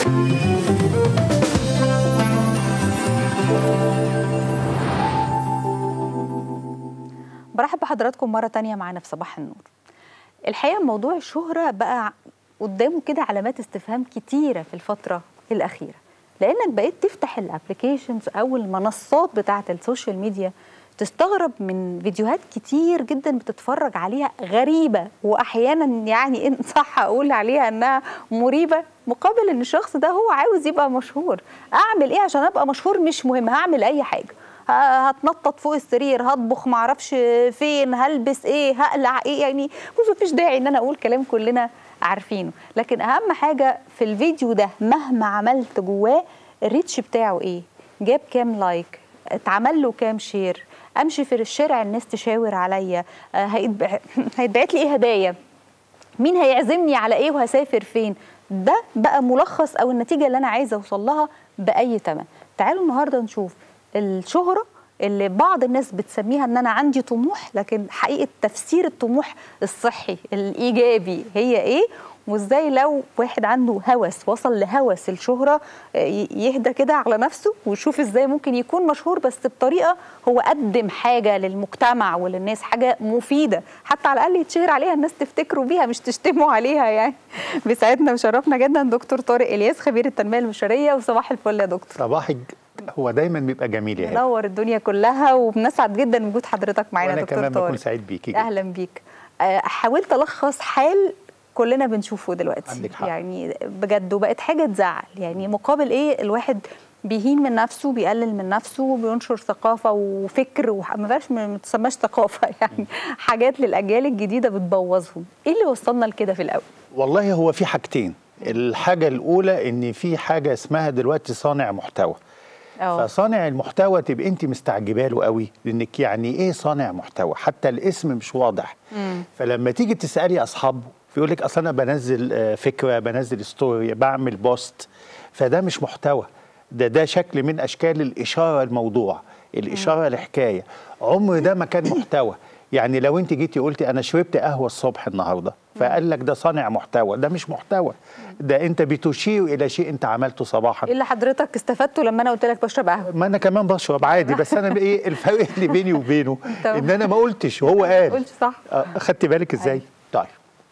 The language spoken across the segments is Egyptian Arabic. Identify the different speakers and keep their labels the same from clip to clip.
Speaker 1: برحب بحضراتكم مرة تانية معانا في صباح النور الحقيقة موضوع الشهرة بقى قدامه كده علامات استفهام كتيرة في الفترة الأخيرة لأنك بقيت تفتح الابلكيشنز أو المنصات بتاعة السوشيال ميديا تستغرب من فيديوهات كتير جدا بتتفرج عليها غريبة وأحيانا يعني إن صح أقول عليها أنها مريبة مقابل أن الشخص ده هو عاوز يبقى مشهور أعمل إيه عشان أبقى مشهور مش مهم هعمل أي حاجة ه- هتنطط فوق السرير هطبخ معرفش فين هلبس ايه هقلع ايه يعني بص مفيش داعي ان انا اقول كلام كلنا عارفينه لكن اهم حاجه في الفيديو ده مهما عملت جواه الريتش بتاعه ايه جاب كام لايك اتعمل له كام شير امشي في الشارع الناس تشاور عليا آه، هيتبع- هيتبعت لي ايه هدايا مين هيعزمني على ايه وهسافر فين ده بقى ملخص او النتيجه اللي انا عايزه اوصل لها باي ثمن تعالوا النهارده نشوف الشهره اللي بعض الناس بتسميها ان انا عندي طموح لكن حقيقه تفسير الطموح الصحي الايجابي هي ايه وازاي لو واحد عنده هوس وصل لهوس الشهرة آه، ي- يهدى كده على نفسه ويشوف ازاي ممكن يكون مشهور بس بطريقة هو قدم حاجة للمجتمع وللناس حاجة مفيدة حتى على الأقل يتشهر عليها الناس تفتكروا بيها مش تشتموا عليها يعني بيسعدنا وشرفنا جدا دكتور طارق إلياس خبير التنمية البشرية وصباح الفل يا دكتور
Speaker 2: صباحك هو دايما بيبقى جميل يا هبه
Speaker 1: منور الدنيا كلها وبنسعد جدا بوجود حضرتك معانا
Speaker 2: وانا
Speaker 1: دكتور
Speaker 2: كمان بكون
Speaker 1: طارق
Speaker 2: سعيد بيكي جدا.
Speaker 1: اهلا بيك آه، حاولت الخص حال كلنا بنشوفه دلوقتي
Speaker 2: عندك حق.
Speaker 1: يعني بجد وبقت حاجه تزعل يعني مقابل ايه الواحد بيهين من نفسه بيقلل من نفسه بينشر ثقافه وفكر وما بقاش ما تسماش ثقافه يعني حاجات للاجيال الجديده بتبوظهم ايه اللي وصلنا لكده في الاول
Speaker 2: والله هو في حاجتين الحاجه الاولى ان في حاجه اسمها دلوقتي صانع محتوى
Speaker 1: اه
Speaker 2: فصانع المحتوى تبقى انت مستعجبه له قوي لانك يعني ايه صانع محتوى حتى الاسم مش واضح فلما تيجي تسالي اصحابه فيقول لك اصل انا بنزل آه، فكره بنزل ستوري بعمل بوست فده مش محتوى ده ده شكل من اشكال الاشاره الموضوع الاشاره الحكايه عمر ده ما كان محتوى يعني لو انت جيتي قلتي انا شربت قهوه الصبح النهارده فقال لك ده صانع محتوى ده مش محتوى ده انت بتشير الى شيء انت عملته صباحا
Speaker 1: ايه اللي حضرتك استفدته لما انا قلت لك بشرب قهوه
Speaker 2: ما انا كمان بشرب عادي بس انا ايه الفرق اللي بيني وبينه
Speaker 1: تمام.
Speaker 2: ان انا ما قلتش هو قال
Speaker 1: قلت صح
Speaker 2: آه، خدت بالك ازاي طيب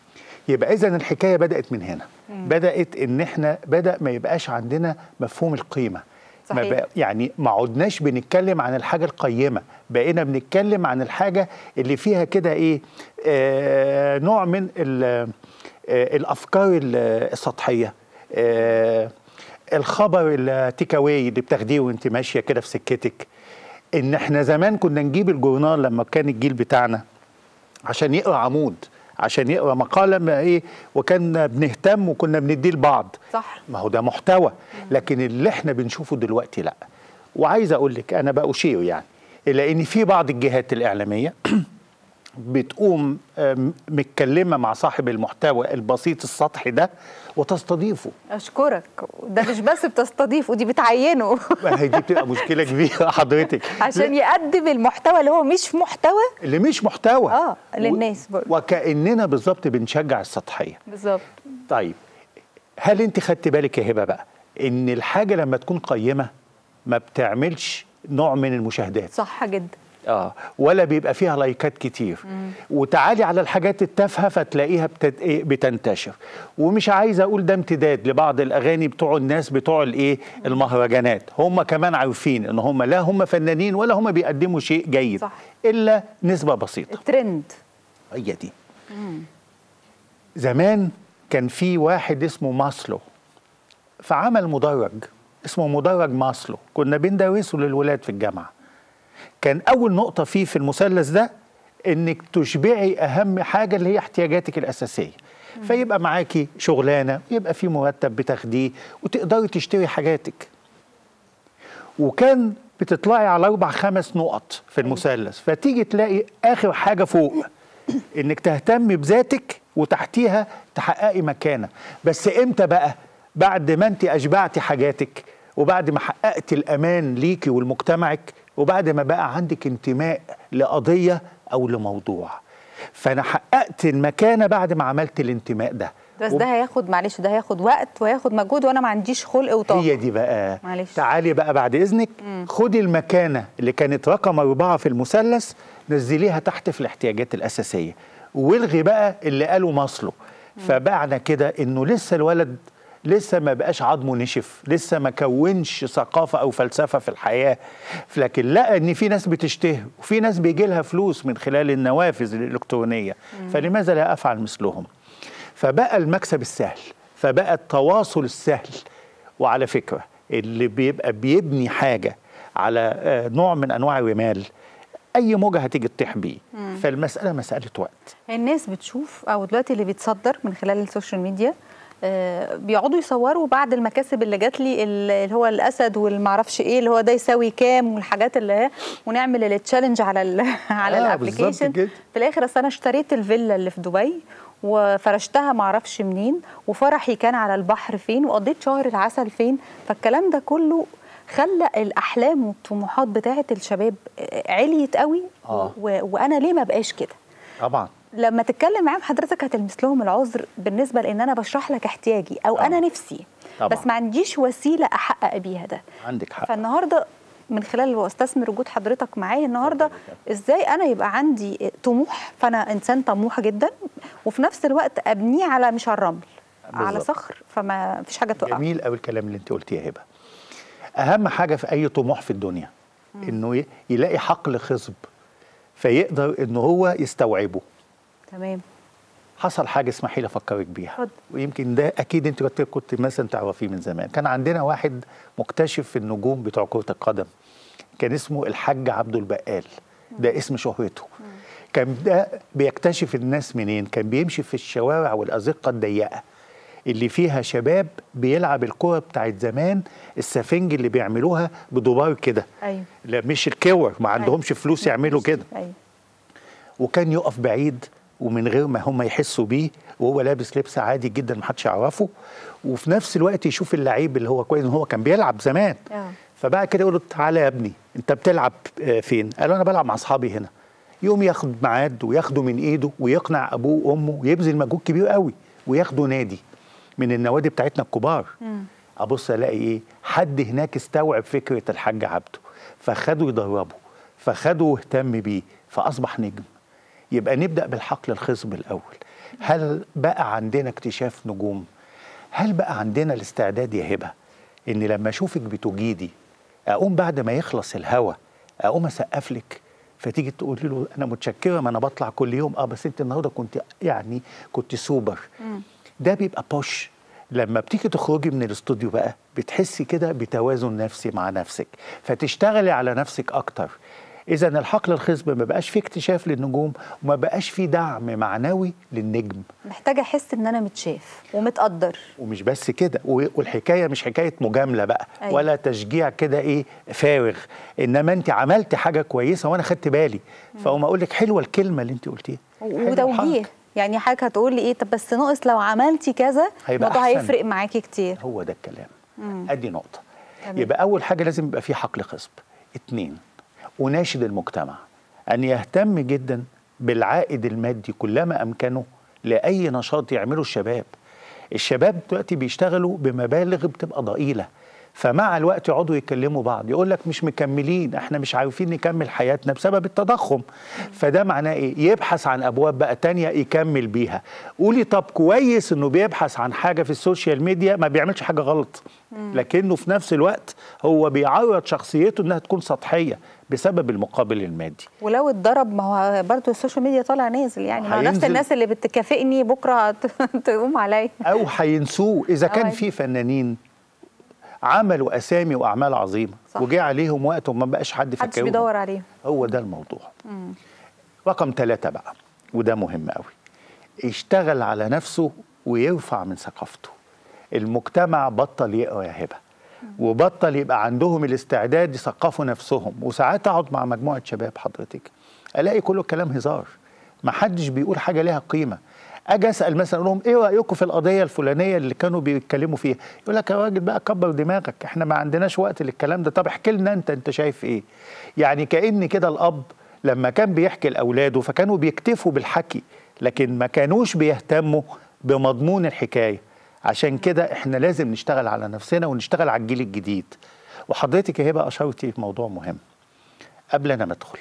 Speaker 2: يبقى اذا الحكايه بدات من هنا بدات ان احنا بدا ما يبقاش عندنا مفهوم القيمه ما
Speaker 1: صحيح.
Speaker 2: بقى يعني ما عدناش بنتكلم عن الحاجه القيمه بقينا بنتكلم عن الحاجه اللي فيها كده ايه آه نوع من ال- آه الافكار ال- السطحيه آه الخبر التيك اواي اللي بتاخديه وانت ماشيه كده في سكتك ان احنا زمان كنا نجيب الجورنال لما كان الجيل بتاعنا عشان يقرا عمود عشان يقرا مقاله ما ايه وكان بنهتم وكنا بنديه لبعض
Speaker 1: صح
Speaker 2: ما هو ده محتوى لكن اللي احنا بنشوفه دلوقتي لا وعايز اقول لك انا بأشير يعني الى ان في بعض الجهات الاعلاميه بتقوم آم، متكلمه مع صاحب المحتوى البسيط السطحي ده وتستضيفه
Speaker 1: اشكرك ده مش بس بتستضيفه دي بتعينه
Speaker 2: ما هي دي بتبقى مشكله كبيره حضرتك
Speaker 1: عشان يقدم المحتوى اللي هو مش محتوى
Speaker 2: اللي مش محتوى
Speaker 1: آه، للناس
Speaker 2: و-
Speaker 1: برضه.
Speaker 2: وكاننا بالظبط بنشجع السطحيه
Speaker 1: بالظبط
Speaker 2: طيب هل انت خدت بالك يا هبه بقى ان الحاجه لما تكون قيمه ما بتعملش نوع من المشاهدات
Speaker 1: صح جدا
Speaker 2: اه ولا بيبقى فيها لايكات كتير وتعالي على الحاجات التافهه فتلاقيها بتت... إيه بتنتشر ومش عايز اقول ده امتداد لبعض الاغاني بتوع الناس بتوع الايه المهرجانات هم كمان عارفين ان هم لا هم فنانين ولا هم بيقدموا شيء جيد
Speaker 1: صح.
Speaker 2: الا نسبه بسيطه
Speaker 1: الترند
Speaker 2: هي دي زمان كان في واحد اسمه ماسلو فعمل مدرج اسمه مدرج ماسلو كنا بندرسه للولاد في الجامعه كان اول نقطه فيه في المثلث ده انك تشبعي اهم حاجه اللي هي احتياجاتك الاساسيه فيبقى معاكي شغلانه ويبقى في مرتب بتاخديه وتقدري تشتري حاجاتك وكان بتطلعي على اربع خمس نقط في المثلث فتيجي تلاقي اخر حاجه فوق انك تهتمي بذاتك وتحتيها تحققي مكانه بس امتى بقى بعد ما انت اشبعتي حاجاتك وبعد ما حققت الامان ليكي ولمجتمعك وبعد ما بقى عندك انتماء لقضيه او لموضوع فانا حققت المكانه بعد ما عملت الانتماء ده
Speaker 1: ده بس
Speaker 2: وب-
Speaker 1: ده هياخد معلش ده هياخد وقت وهياخد مجهود وانا ما عنديش خلق وطاقه
Speaker 2: هي دي بقى
Speaker 1: معلش.
Speaker 2: تعالي بقى بعد اذنك خدي المكانه اللي كانت رقم اربعه في المثلث نزليها تحت في الاحتياجات الاساسيه والغي بقى اللي قاله مصله فبعنا كده انه لسه الولد لسه ما بقاش عظمه نشف لسه ما كونش ثقافه او فلسفه في الحياه لكن لا ان في ناس بتشتهي وفي ناس بيجي لها فلوس من خلال النوافذ الالكترونيه فلماذا لا افعل مثلهم فبقى المكسب السهل فبقى التواصل السهل وعلى فكرة اللي بيبقى بيبني حاجة على آه، نوع من أنواع الرمال أي موجة هتيجي تطيح بيه فالمسألة مسألة وقت
Speaker 1: الناس بتشوف او دلوقتي اللي بيتصدر من خلال السوشيال ميديا آه، بيقعدوا يصوروا بعد المكاسب اللي جات لي اللي هو الاسد والمعرفش ايه اللي هو ده يساوي كام والحاجات اللي هي ونعمل التشالنج على ال على
Speaker 2: آه، بالظبط
Speaker 1: الابلكيشن
Speaker 2: كده.
Speaker 1: في الاخر اصل انا اشتريت الفيلا اللي في دبي وفرشتها معرفش منين وفرحي كان على البحر فين وقضيت شهر العسل فين فالكلام ده كله خلى الاحلام والطموحات بتاعه الشباب آه، عليت قوي
Speaker 2: آه.
Speaker 1: و... وانا ليه ما بقاش كده
Speaker 2: طبعا
Speaker 1: لما تتكلم معاهم حضرتك هتلمس لهم العذر بالنسبه لان انا بشرح لك احتياجي او
Speaker 2: طبعا.
Speaker 1: انا نفسي
Speaker 2: طبعا.
Speaker 1: بس ما عنديش وسيله احقق بيها ده
Speaker 2: عندك حق
Speaker 1: فالنهارده من خلال واستثمر وجود حضرتك معايا النهارده ازاي انا يبقى عندي طموح فانا انسان طموح جدا وفي نفس الوقت ابنيه على مش على الرمل على
Speaker 2: بالظبط.
Speaker 1: صخر فما فيش حاجه تقع
Speaker 2: جميل قوي الكلام اللي انت قلتيه يا هبه اهم حاجه في اي طموح في الدنيا انه ي- يلاقي حقل خصب فيقدر ان هو يستوعبه
Speaker 1: تمام
Speaker 2: حصل حاجه اسمحي لي افكرك بيها
Speaker 1: اتفضل.
Speaker 2: ويمكن ده اكيد انت كنت كنت مثلا تعرفيه من زمان كان عندنا واحد مكتشف في النجوم بتوع كره القدم كان اسمه الحاج عبده البقال ده اسم شهرته كان ده بيكتشف الناس منين كان بيمشي في الشوارع والازقه الضيقه اللي فيها شباب بيلعب الكره بتاعت زمان السفنج اللي بيعملوها بدولار كده
Speaker 1: ايوه
Speaker 2: لا مش الكور ما عندهمش فلوس يعملوا كده
Speaker 1: ايوه
Speaker 2: وكان يقف بعيد ومن غير ما هم يحسوا بيه وهو لابس لبس عادي جدا ما حدش يعرفه وفي نفس الوقت يشوف اللعيب اللي هو كويس إن هو كان بيلعب زمان
Speaker 1: آه.
Speaker 2: فبقى كده يقول له تعالى يا ابني انت بتلعب آه، فين؟ قال له انا بلعب مع اصحابي هنا يقوم ياخد ميعاد وياخده من ايده ويقنع ابوه وامه ويبذل مجهود كبير قوي وياخده نادي من النوادي بتاعتنا الكبار ابص الاقي ايه حد هناك استوعب فكره الحاج عبده فخده يدربه فخده واهتم بيه فاصبح نجم يبقى نبدا بالحقل الخصب الاول هل بقى عندنا اكتشاف نجوم هل بقى عندنا الاستعداد يا هبه ان لما اشوفك بتجيدي اقوم بعد ما يخلص الهوا اقوم اسقف لك فتيجي تقولي له انا متشكره ما انا بطلع كل يوم اه بس انت النهارده كنت يعني كنت سوبر ده بيبقى بوش لما بتيجي تخرجي من الاستوديو بقى بتحسي كده بتوازن نفسي مع نفسك فتشتغلي على نفسك اكتر اذا الحقل الخصب ما بقاش فيه اكتشاف للنجوم وما بقاش فيه دعم معنوي للنجم
Speaker 1: محتاجه احس ان انا متشاف ومتقدر
Speaker 2: ومش بس كده و- والحكايه مش حكايه مجامله بقى
Speaker 1: أيوة.
Speaker 2: أيوة. ولا تشجيع كده ايه فارغ انما انت عملت حاجه كويسه وانا خدت بالي فاقوم اقول لك حلوه الكلمه اللي انت قلتيها حلوة
Speaker 1: وتوجيه
Speaker 2: الحركة.
Speaker 1: يعني حضرتك هتقول لي ايه طب بس ناقص لو عملتي كذا
Speaker 2: هيبقى
Speaker 1: الموضوع
Speaker 2: أحسن.
Speaker 1: هيفرق معاكي كتير
Speaker 2: هو ده الكلام ادي نقطه
Speaker 1: تمام.
Speaker 2: يبقى اول حاجه لازم يبقى في حقل خصب اتنين اناشد المجتمع ان يهتم جدا بالعائد المادي كلما امكنه لاي نشاط يعمله الشباب الشباب دلوقتي بيشتغلوا بمبالغ بتبقى ضئيله فمع الوقت يقعدوا يكلموا بعض يقول لك مش مكملين احنا مش عارفين نكمل حياتنا بسبب التضخم فده معناه ايه يبحث عن ابواب بقى تانية يكمل بيها قولي طب كويس انه بيبحث عن حاجه في السوشيال ميديا ما بيعملش حاجه غلط لكنه في نفس الوقت هو بيعرض شخصيته انها تكون سطحيه بسبب المقابل المادي
Speaker 1: ولو اتضرب ما هو برضه السوشيال ميديا طالع نازل يعني ما هو نفس
Speaker 2: هينزل.
Speaker 1: الناس اللي بتكافئني بكره هت- تقوم عليا
Speaker 2: او هينسوه اذا كان
Speaker 1: أو
Speaker 2: في فنانين عملوا اسامي واعمال عظيمه
Speaker 1: صح.
Speaker 2: وجه عليهم وقت وما بقاش حد
Speaker 1: محدش
Speaker 2: فاكرهم
Speaker 1: بيدور عليهم
Speaker 2: هو ده الموضوع رقم ثلاثة بقى وده مهم قوي يشتغل على نفسه ويرفع من ثقافته المجتمع بطل يقرا يا هبه وبطل يبقى عندهم الاستعداد يثقفوا نفسهم وساعات اقعد مع مجموعه شباب حضرتك الاقي كله الكلام هزار ما حدش بيقول حاجه ليها قيمه اجي اسال مثلا اقول لهم ايه رايكم في القضيه الفلانيه اللي كانوا بيتكلموا فيها يقول لك يا راجل بقى كبر دماغك احنا ما عندناش وقت للكلام ده طب احكي لنا انت انت شايف ايه يعني كان كده الاب لما كان بيحكي لاولاده فكانوا بيكتفوا بالحكي لكن ما كانوش بيهتموا بمضمون الحكايه عشان كده احنا لازم نشتغل على نفسنا ونشتغل على الجيل الجديد وحضرتك يا هبه اشرتي في موضوع مهم قبل انا ما ادخل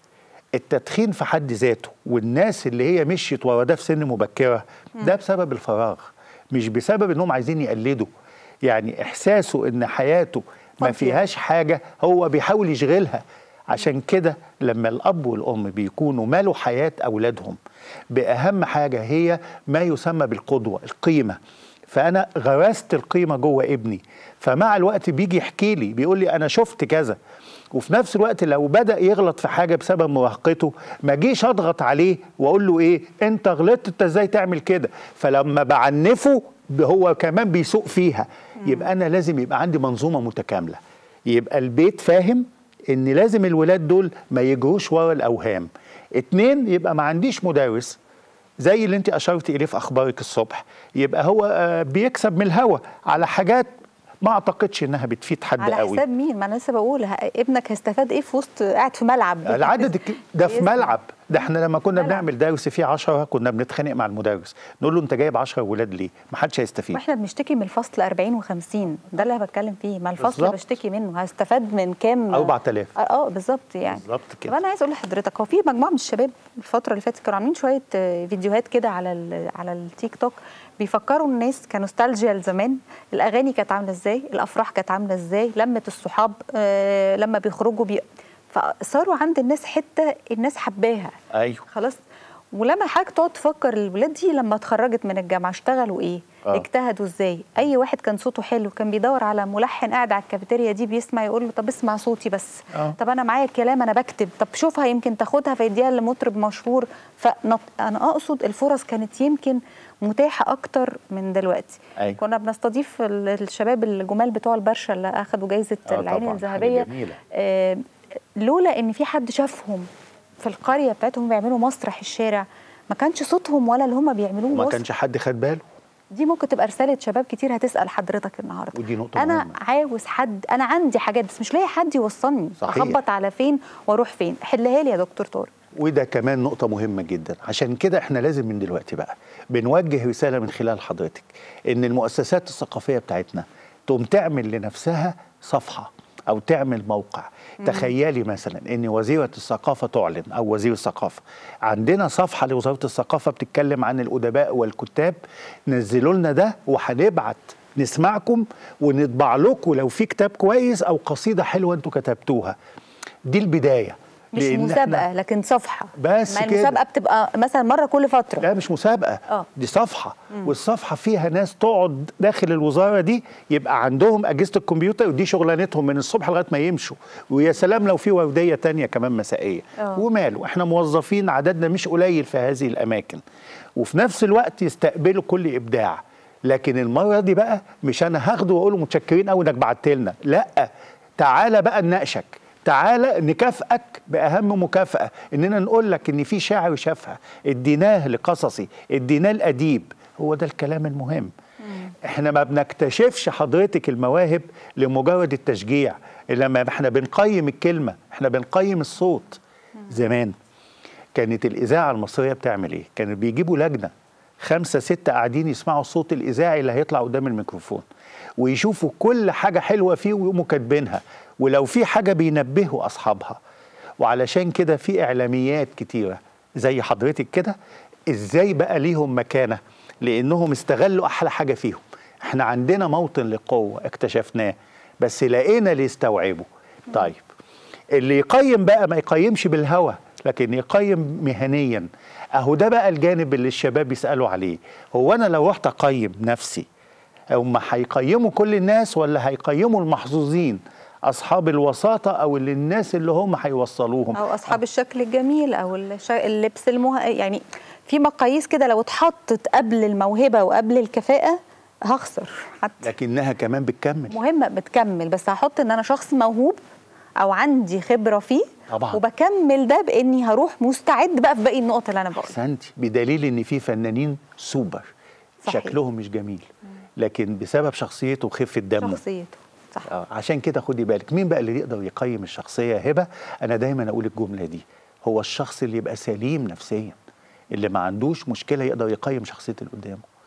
Speaker 2: التدخين في حد ذاته والناس اللي هي مشيت ورا ده في سن مبكره ده بسبب الفراغ مش بسبب انهم عايزين يقلدوا يعني احساسه ان حياته ما
Speaker 1: فاضية.
Speaker 2: فيهاش حاجه هو بيحاول يشغلها عشان كده لما الاب والام بيكونوا مالوا حياه اولادهم باهم حاجه هي ما يسمى بالقدوه القيمه فانا غرست القيمه جوه ابني فمع الوقت بيجي يحكي لي بيقول لي انا شفت كذا وفي نفس الوقت لو بدا يغلط في حاجه بسبب مراهقته ما جيش اضغط عليه واقول له ايه انت غلطت انت ازاي تعمل كده فلما بعنفه هو كمان بيسوق فيها يبقى انا لازم يبقى عندي منظومه متكامله يبقى البيت فاهم ان لازم الولاد دول ما يجروش ورا الاوهام اتنين يبقى ما عنديش مدرس زي اللي انت اشرتي اليه في اخبارك الصبح يبقى هو آه، بيكسب من الهوا على حاجات ما اعتقدش انها بتفيد حد
Speaker 1: على
Speaker 2: قوي
Speaker 1: حساب مين ما انا لسه بقول ه- ابنك هيستفاد ايه في وسط قاعد في ملعب
Speaker 2: العدد الك- ده في
Speaker 1: بيسمع.
Speaker 2: ملعب ده احنا لما كنا
Speaker 1: ملعب.
Speaker 2: بنعمل درس فيه 10 كنا بنتخانق مع المدرس نقول له انت جايب 10 ولاد ليه ما حدش هيستفيد
Speaker 1: واحنا بنشتكي من الفصل 40 و50 ده اللي انا بتكلم فيه ما الفصل
Speaker 2: بالظبط.
Speaker 1: بشتكي منه هستفاد من كام
Speaker 2: 4000
Speaker 1: اه اه بالظبط يعني
Speaker 2: بالظبط
Speaker 1: طب
Speaker 2: كده
Speaker 1: انا عايز اقول لحضرتك هو في مجموعه من الشباب الفتره اللي فاتت كانوا عاملين شويه آه، فيديوهات كده على ال- على التيك توك بيفكروا الناس كنوستالجيا لزمان الاغاني كانت عامله ازاي الافراح كانت عامله ازاي لمه الصحاب آه لما بيخرجوا بي... فصاروا عند الناس حته الناس حباها
Speaker 2: ايوه
Speaker 1: خلاص ولما حضرتك تقعد تفكر الولاد دي لما اتخرجت من الجامعه اشتغلوا ايه؟
Speaker 2: آه.
Speaker 1: اجتهدوا ازاي؟ اي واحد كان صوته حلو كان بيدور على ملحن قاعد على الكافيتيريا دي بيسمع يقول له طب اسمع صوتي بس
Speaker 2: آه.
Speaker 1: طب انا معايا الكلام انا بكتب طب شوفها يمكن تاخدها فيديها لمطرب مشهور فنط... انا اقصد الفرص كانت يمكن متاحه اكتر من دلوقتي
Speaker 2: أيوة.
Speaker 1: كنا بنستضيف ال- الشباب الجمال بتوع البرشا اللي اخذوا جايزه
Speaker 2: آه
Speaker 1: العين
Speaker 2: طبعاً،
Speaker 1: الذهبيه
Speaker 2: حاجة جميلة.
Speaker 1: آه، لولا ان في حد شافهم في القريه بتاعتهم بيعملوا مسرح الشارع ما كانش صوتهم ولا اللي هم بيعملوه
Speaker 2: وما
Speaker 1: وصل.
Speaker 2: كانش حد خد باله
Speaker 1: دي ممكن تبقى رساله شباب كتير هتسال حضرتك النهارده
Speaker 2: ودي نقطة
Speaker 1: انا
Speaker 2: مهمة.
Speaker 1: عاوز حد انا عندي حاجات بس مش لاقي حد يوصلني
Speaker 2: صحيح.
Speaker 1: اخبط على فين واروح فين حلها لي يا دكتور طارق
Speaker 2: وده كمان نقطة مهمة جدا عشان كده احنا لازم من دلوقتي بقى بنوجه رسالة من خلال حضرتك ان المؤسسات الثقافية بتاعتنا تقوم تعمل لنفسها صفحة او تعمل موقع تخيلي مثلا ان وزيرة الثقافة تعلن او وزير الثقافة عندنا صفحة لوزارة الثقافة بتتكلم عن الادباء والكتاب نزلوا لنا ده وهنبعت نسمعكم ونطبع لكم لو في كتاب كويس او قصيدة حلوة انتوا كتبتوها دي البداية
Speaker 1: مش
Speaker 2: لأن إحنا-
Speaker 1: مسابقه لكن صفحه
Speaker 2: بس
Speaker 1: ما
Speaker 2: كده.
Speaker 1: المسابقه بتبقى مثلا مره كل فتره
Speaker 2: لا مش مسابقه
Speaker 1: آه.
Speaker 2: دي صفحه والصفحه فيها ناس تقعد داخل الوزاره دي يبقى عندهم اجهزه الكمبيوتر ودي شغلانتهم من الصبح لغايه ما يمشوا ويا سلام لو في ورديه تانية كمان مسائيه
Speaker 1: آه.
Speaker 2: وماله احنا موظفين عددنا مش قليل في هذه الاماكن وفي نفس الوقت يستقبلوا كل ابداع لكن المره دي بقى مش انا هاخده واقول له متشكرين قوي انك بعت لنا لا تعالى بقى نناقشك تعالى نكافئك باهم مكافاه اننا نقول لك ان في شاعر شافها اديناه لقصصي اديناه الاديب هو ده الكلام المهم احنا ما بنكتشفش حضرتك المواهب لمجرد التشجيع لما احنا بنقيم الكلمه احنا بنقيم الصوت زمان كانت الاذاعه المصريه بتعمل ايه كانوا بيجيبوا لجنه خمسه سته قاعدين يسمعوا الصوت الاذاعي اللي هيطلع قدام الميكروفون ويشوفوا كل حاجه حلوه فيه ويقوموا كاتبينها ولو في حاجه بينبهوا اصحابها وعلشان كده في اعلاميات كتيره زي حضرتك كده ازاي بقى ليهم مكانه لانهم استغلوا احلى حاجه فيهم احنا عندنا موطن للقوه اكتشفناه بس لقينا اللي يستوعبه طيب اللي يقيم بقى ما يقيمش بالهوى لكن يقيم مهنيا اهو ده بقى الجانب اللي الشباب بيسالوا عليه هو انا لو رحت اقيم نفسي هم هيقيموا كل الناس ولا هيقيموا المحظوظين اصحاب الوساطه او اللي الناس اللي هم هيوصلوهم
Speaker 1: او اصحاب الشكل الجميل او الش- اللبس المه... يعني في مقاييس كده لو اتحطت قبل الموهبه وقبل الكفاءه هخسر حتى
Speaker 2: لكنها كمان بتكمل
Speaker 1: مهمه بتكمل بس هحط ان انا شخص موهوب او عندي خبره فيه
Speaker 2: طبعاً.
Speaker 1: وبكمل ده باني هروح مستعد بقى في باقي النقط اللي انا بقولها
Speaker 2: احسنتي بدليل ان في فنانين سوبر
Speaker 1: صحيح.
Speaker 2: شكلهم مش جميل لكن بسبب شخصيته وخفه دمه
Speaker 1: شخصيته صح
Speaker 2: آه، عشان كده خدي بالك مين بقى اللي يقدر يقيم الشخصيه يا هبه انا دايما اقول الجمله دي هو الشخص اللي يبقى سليم نفسيا اللي ما عندوش مشكله يقدر يقيم شخصيه اللي قدامه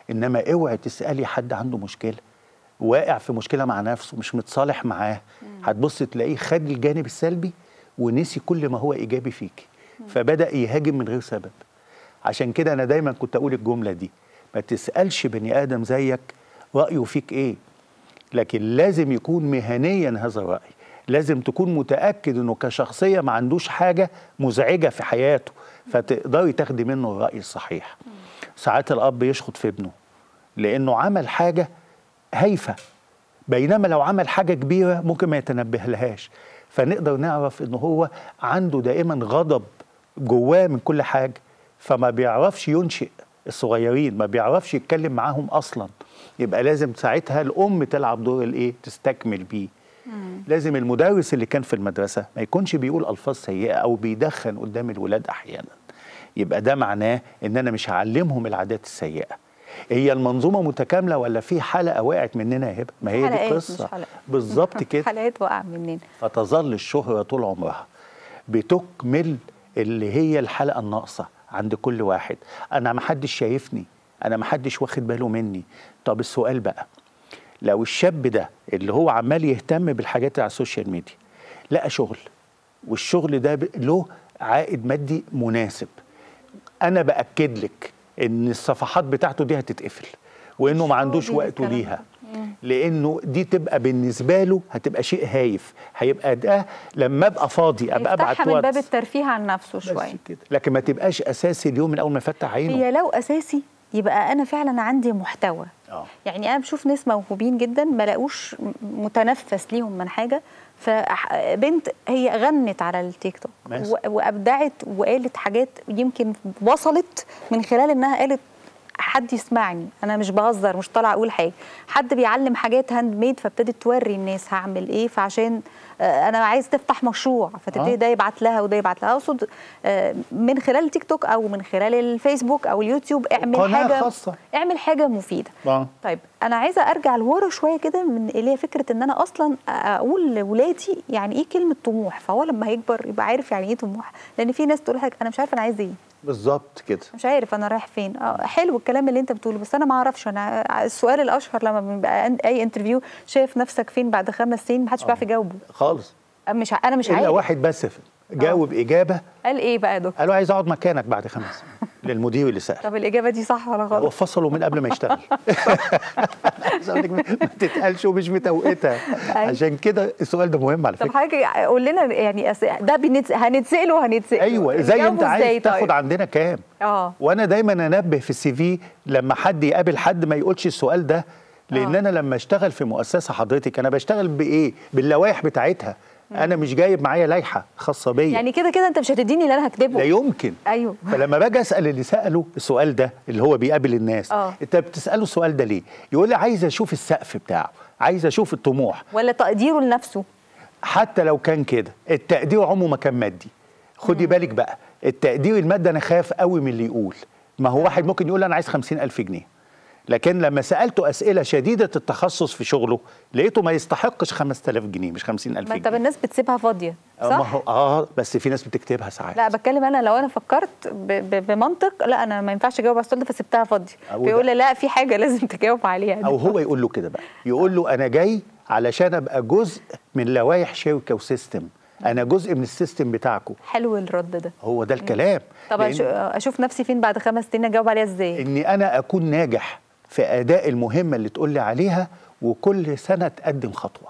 Speaker 2: انما اوعي تسالي حد عنده مشكله واقع في مشكله مع نفسه مش متصالح معاه هتبص تلاقيه خد الجانب السلبي ونسي كل ما هو ايجابي فيك فبدا يهاجم من غير سبب عشان كده انا دايما كنت اقول الجمله دي ما تسالش بني ادم زيك رايه فيك ايه لكن لازم يكون مهنيا هذا الراي لازم تكون متاكد انه كشخصيه ما عندوش حاجه مزعجه في حياته فتقدري تاخدي منه الراي الصحيح ساعات الاب يشخط في ابنه لانه عمل حاجه هايفه بينما لو عمل حاجه كبيره ممكن ما يتنبه لهاش فنقدر نعرف ان هو عنده دائما غضب جواه من كل حاجه فما بيعرفش ينشئ الصغيرين ما بيعرفش يتكلم معاهم اصلا يبقى لازم ساعتها الام تلعب دور الايه تستكمل بيه لازم المدرس اللي كان في المدرسه ما يكونش بيقول الفاظ سيئه او بيدخن قدام الولاد احيانا يبقى ده معناه ان انا مش هعلمهم العادات السيئه هي المنظومه متكامله ولا في حلقه وقعت مننا يا هبه ما هي دي
Speaker 1: حلقات مش
Speaker 2: القصه
Speaker 1: حلقة.
Speaker 2: بالظبط كده
Speaker 1: حلقات وقع مننا
Speaker 2: فتظل الشهرة طول عمرها بتكمل اللي هي الحلقة الناقصة عند كل واحد أنا محدش شايفني أنا محدش واخد باله مني طب السؤال بقى لو الشاب ده اللي هو عمال يهتم بالحاجات اللي على السوشيال ميديا لقى شغل والشغل ده ب- له عائد مادي مناسب أنا بأكد لك إن الصفحات بتاعته دي هتتقفل وإنه ما عندوش
Speaker 1: فاضي
Speaker 2: وقته
Speaker 1: للكلام
Speaker 2: ليها لانه دي تبقى بالنسبه له هتبقى شيء هايف هيبقى ده لما ابقى فاضي ابقى ابعت
Speaker 1: يفتحها من باب
Speaker 2: واتس
Speaker 1: الترفيه عن نفسه
Speaker 2: بس
Speaker 1: شويه
Speaker 2: كده لكن ما تبقاش اساسي اليوم من اول ما يفتح عينه
Speaker 1: هي لو اساسي يبقى انا فعلا عندي محتوى
Speaker 2: اه
Speaker 1: يعني انا بشوف ناس موهوبين جدا ما لاقوش م- متنفس ليهم من حاجه فبنت هي غنت على التيك توك
Speaker 2: مثلا.
Speaker 1: و- وابدعت وقالت حاجات يمكن وصلت من خلال انها قالت حد يسمعني انا مش بهزر مش طالعه اقول حاجه حد بيعلم حاجات هاند ميد فابتدت توري الناس هعمل ايه فعشان آه، انا عايز تفتح مشروع فتبتدي
Speaker 2: آه.
Speaker 1: ده يبعت لها وده يبعت لها اقصد آه، من خلال التيك توك او من خلال الفيسبوك او اليوتيوب اعمل
Speaker 2: قناة
Speaker 1: حاجه
Speaker 2: خاصة.
Speaker 1: اعمل حاجه مفيده
Speaker 2: اه
Speaker 1: طيب انا عايزه ارجع لورا شويه كده من اللي هي فكره ان انا اصلا اقول لولادي يعني ايه كلمه طموح فهو لما هيكبر يبقى عارف يعني ايه طموح لان في ناس تقول لك انا مش عارفه انا عايز ايه
Speaker 2: بالظبط كده
Speaker 1: مش عارف انا رايح فين اه حلو الكلام اللي انت بتقوله بس انا ما اعرفش انا السؤال الاشهر لما بيبقى عند اي انترفيو شايف نفسك فين بعد خمس سنين ما حدش بيعرف يجاوبه
Speaker 2: خالص
Speaker 1: مش ع- انا مش
Speaker 2: الا
Speaker 1: عارف
Speaker 2: واحد بس جاوب اجابه
Speaker 1: قال ايه بقى يا دكتور
Speaker 2: قالوا عايز اقعد مكانك بعد خمس سنين للمدير اللي سال
Speaker 1: طب الاجابه دي صح ولا
Speaker 2: هو
Speaker 1: غلط
Speaker 2: فصله من قبل ما يشتغل عايز أقول لك ما تتقالش ومش متوقتها
Speaker 1: أيوة.
Speaker 2: عشان كده السؤال ده مهم على
Speaker 1: طب
Speaker 2: فكره
Speaker 1: حضرتك قول لنا يعني أس- ده بنتس... هنتساله وهنتساله
Speaker 2: ايوه زي انت
Speaker 1: نجاوبه إزاي
Speaker 2: عايز تاخد
Speaker 1: طيب؟
Speaker 2: عندنا كام
Speaker 1: اه
Speaker 2: وانا دايما انبه في السي في لما حد يقابل حد ما يقولش السؤال ده لان
Speaker 1: آه.
Speaker 2: انا لما اشتغل في مؤسسه حضرتك انا بشتغل بايه باللوائح بتاعتها انا مش جايب معايا لائحه خاصه بيا
Speaker 1: يعني كده كده انت مش هتديني اللي انا هكتبه
Speaker 2: لا يمكن
Speaker 1: ايوه
Speaker 2: فلما باجي اسال اللي ساله السؤال ده اللي هو بيقابل الناس
Speaker 1: آه.
Speaker 2: انت بتساله السؤال ده ليه يقول لي عايز اشوف السقف بتاعه عايز اشوف الطموح
Speaker 1: ولا تقديره لنفسه
Speaker 2: حتى لو كان كده التقدير عمره ما كان مادي خدي بالك بقى التقدير المادي انا خايف قوي من اللي يقول ما هو واحد ممكن يقول انا عايز خمسين ألف جنيه لكن لما سألته أسئلة شديدة التخصص في شغله لقيته ما يستحقش 5000 جنيه مش 50000
Speaker 1: ما
Speaker 2: جنيه
Speaker 1: انت الناس بتسيبها فاضيه
Speaker 2: آه، ما
Speaker 1: صح؟
Speaker 2: هو اه بس في ناس بتكتبها ساعات
Speaker 1: لا بتكلم انا لو انا فكرت ب... ب... بمنطق لا انا ما ينفعش اجاوب على السؤال ده فسبتها فاضيه
Speaker 2: أو
Speaker 1: بيقول
Speaker 2: ده-
Speaker 1: لي لا في حاجه لازم تجاوب عليها
Speaker 2: او هو يقول له كده بقى يقول له انا جاي علشان ابقى جزء من لوائح شركه وسيستم انا جزء من السيستم بتاعكم
Speaker 1: حلو الرد ده
Speaker 2: هو ده الكلام
Speaker 1: طب
Speaker 2: لأن-
Speaker 1: أشو- اشوف نفسي فين بعد خمس سنين اجاوب عليها ازاي؟
Speaker 2: اني انا اكون ناجح في اداء المهمه اللي تقول لي عليها وكل سنه تقدم خطوه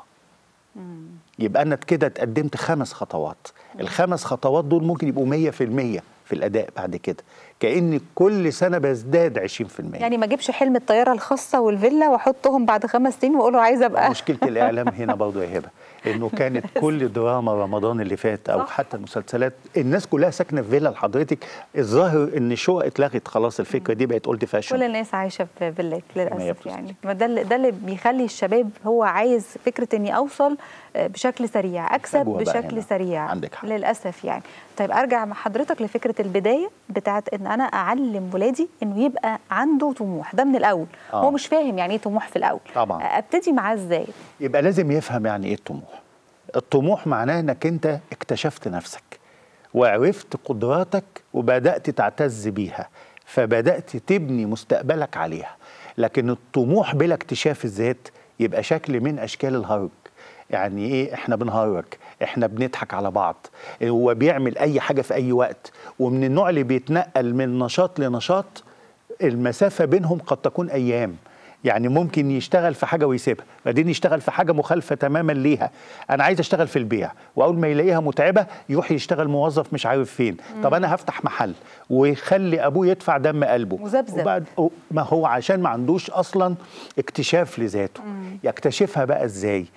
Speaker 2: يبقى انا كده اتقدمت خمس خطوات الخمس خطوات دول ممكن يبقوا 100% في الاداء بعد كده كاني كل سنه بزداد 20%
Speaker 1: يعني ما اجيبش حلم الطياره الخاصه والفيلا واحطهم بعد خمس سنين واقول له عايزه ابقى
Speaker 2: مشكله الاعلام هنا برضه يا هبه انه كانت كل دراما رمضان اللي فات او
Speaker 1: صح.
Speaker 2: حتى المسلسلات الناس كلها ساكنه في فيلا لحضرتك الظاهر ان الشقق اتلغت خلاص الفكره دي بقت اولد
Speaker 1: كل
Speaker 2: فاشن
Speaker 1: الناس عايشه في فيلات للاسف
Speaker 2: بلس.
Speaker 1: يعني ما ده اللي ده اللي بيخلي الشباب هو عايز فكره اني اوصل آه، بشكل سريع اكسب
Speaker 2: فجوة بقى
Speaker 1: بشكل
Speaker 2: هنا.
Speaker 1: سريع
Speaker 2: عندك حق.
Speaker 1: للاسف يعني طيب ارجع مع حضرتك لفكره البدايه بتاعت ان انا اعلم ولادي انه يبقى عنده طموح ده من الاول
Speaker 2: آه.
Speaker 1: هو مش فاهم يعني ايه طموح في الاول
Speaker 2: طبعاً.
Speaker 1: آه، ابتدي معاه ازاي
Speaker 2: يبقى لازم يفهم يعني ايه الطموح الطموح معناه انك انت اكتشفت نفسك وعرفت قدراتك وبدات تعتز بيها فبدات تبني مستقبلك عليها لكن الطموح بلا اكتشاف الذات يبقى شكل من اشكال الهرج يعني ايه احنا بنهرج احنا بنضحك على بعض هو بيعمل اي حاجه في اي وقت ومن النوع اللي بيتنقل من نشاط لنشاط المسافه بينهم قد تكون ايام يعني ممكن يشتغل في حاجه ويسيبها بعدين يشتغل في حاجه مخالفه تماما ليها انا عايز اشتغل في البيع واول ما يلاقيها متعبه يروح يشتغل موظف مش عارف فين طب انا هفتح محل ويخلي ابوه يدفع دم قلبه
Speaker 1: مذبذب.
Speaker 2: وبعد ما هو عشان ما عندوش اصلا اكتشاف لذاته يكتشفها بقى ازاي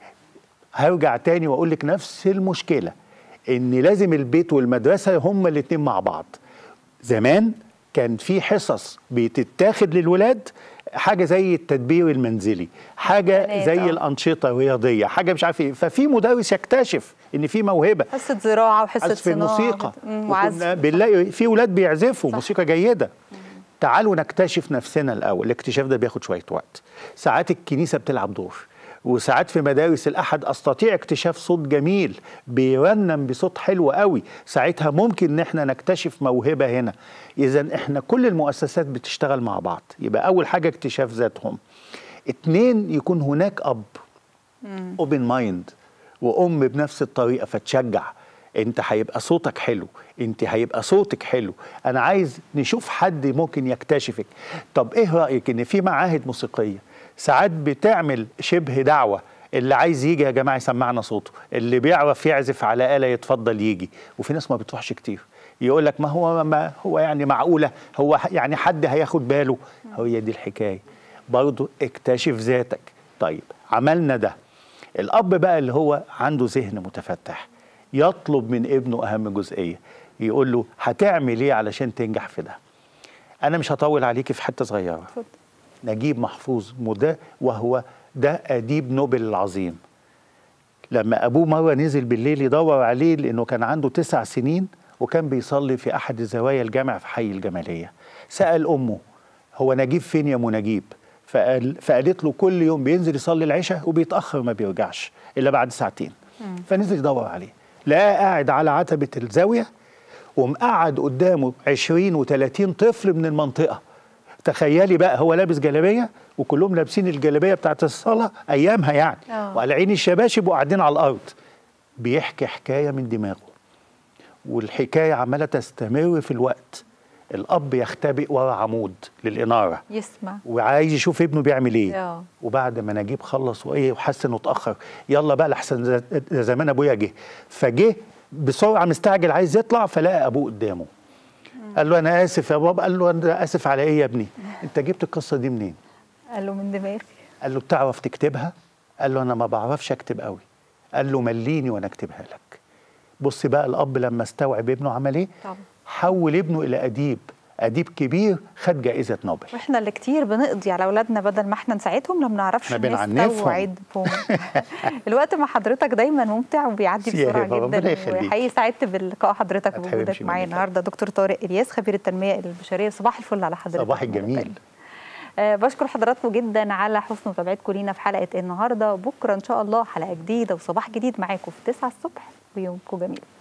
Speaker 2: هرجع تاني واقول لك نفس المشكله ان لازم البيت والمدرسه هما الاتنين مع بعض زمان كان في حصص بتتاخد للولاد حاجه زي التدبير المنزلي حاجه
Speaker 1: بنات،
Speaker 2: زي
Speaker 1: آه.
Speaker 2: الانشطه الرياضيه حاجه مش عارف ايه ففي مدرس يكتشف ان في موهبه
Speaker 1: حصه زراعه وحصه
Speaker 2: عزف
Speaker 1: صناعه
Speaker 2: الموسيقى
Speaker 1: مم،
Speaker 2: وكنا
Speaker 1: وعزف
Speaker 2: بنلاقي في ولاد بيعزفوا
Speaker 1: صح.
Speaker 2: موسيقى جيده تعالوا نكتشف نفسنا الاول الاكتشاف ده بياخد شويه وقت ساعات الكنيسه بتلعب دور وساعات في مدارس الاحد استطيع اكتشاف صوت جميل بيرنم بصوت حلو قوي ساعتها ممكن ان احنا نكتشف موهبه هنا اذا احنا كل المؤسسات بتشتغل مع بعض يبقى اول حاجه اكتشاف ذاتهم اتنين يكون هناك اب اوبن مايند وام بنفس الطريقه فتشجع انت هيبقى صوتك حلو انت هيبقى صوتك حلو انا عايز نشوف حد ممكن يكتشفك طب ايه رايك ان في معاهد موسيقيه ساعات بتعمل شبه دعوه اللي عايز يجي يا جماعه يسمعنا صوته اللي بيعرف يعزف على آلة يتفضل يجي وفي ناس ما بتروحش كتير يقول لك ما هو ما هو يعني معقوله هو يعني حد هياخد باله هي دي الحكايه برضو اكتشف ذاتك طيب عملنا ده الاب بقى اللي هو عنده ذهن متفتح يطلب من ابنه اهم جزئيه يقول له هتعمل ايه علشان تنجح في ده انا مش هطول عليكي في حته صغيره
Speaker 1: اتفضل.
Speaker 2: نجيب محفوظ وده وهو ده اديب نوبل العظيم لما ابوه مره نزل بالليل يدور عليه لانه كان عنده تسع سنين وكان بيصلي في احد زوايا الجامع في حي الجماليه سال امه هو نجيب فين يا ام نجيب فقال فقالت له كل يوم بينزل يصلي العشاء وبيتاخر ما بيرجعش الا بعد ساعتين فنزل يدور عليه لقاه قاعد على عتبه الزاويه ومقعد قدامه 20 و30 طفل من المنطقه تخيلي بقى هو لابس جلابيه وكلهم لابسين الجلابيه بتاعت الصلاه ايامها يعني
Speaker 1: آه.
Speaker 2: وعلى عين الشباشب وقاعدين على الارض بيحكي حكايه من دماغه والحكايه عماله تستمر في الوقت الاب يختبئ ورا عمود للاناره
Speaker 1: يسمع
Speaker 2: وعايز يشوف ابنه بيعمل ايه
Speaker 1: آه.
Speaker 2: وبعد ما نجيب خلص وايه وحس انه اتاخر يلا بقى لحسن ز- زمان ابويا جه فجه بسرعه مستعجل عايز يطلع فلقى ابوه قدامه قال له انا اسف يا بابا قال له انا اسف على ايه يا ابني انت جبت القصه دي منين
Speaker 1: قال له من دماغي
Speaker 2: قال له بتعرف تكتبها قال له انا ما بعرفش اكتب قوي قال له مليني وانا اكتبها لك بص بقى الاب لما استوعب ابنه عمل ايه
Speaker 1: طبعا
Speaker 2: حول ابنه الى اديب اديب كبير خد جائزه نوبل
Speaker 1: واحنا اللي كتير بنقضي على اولادنا بدل ما احنا نساعدهم لما نعرفش
Speaker 2: احنا بنعنفهم.
Speaker 1: نستوعبهم الوقت مع حضرتك دايما ممتع وبيعدي
Speaker 2: ميرسي يا
Speaker 1: بسرعه
Speaker 2: هبة، ربنا
Speaker 1: جدا
Speaker 2: يخليك.
Speaker 1: وحقيقي سعدت بلقاء حضرتك
Speaker 2: ما
Speaker 1: ووجودك
Speaker 2: تحرمش
Speaker 1: معايا
Speaker 2: منك.
Speaker 1: النهارده دكتور طارق الياس خبير التنميه البشريه صباح الفل على حضرتك
Speaker 2: صباح
Speaker 1: مرة
Speaker 2: الجميل
Speaker 1: تانية. آه، بشكر حضراتكم جدا على حسن متابعتكم لينا في حلقه النهارده بكره ان شاء الله حلقه جديده وصباح جديد معاكم في 9 الصبح ويومكم جميل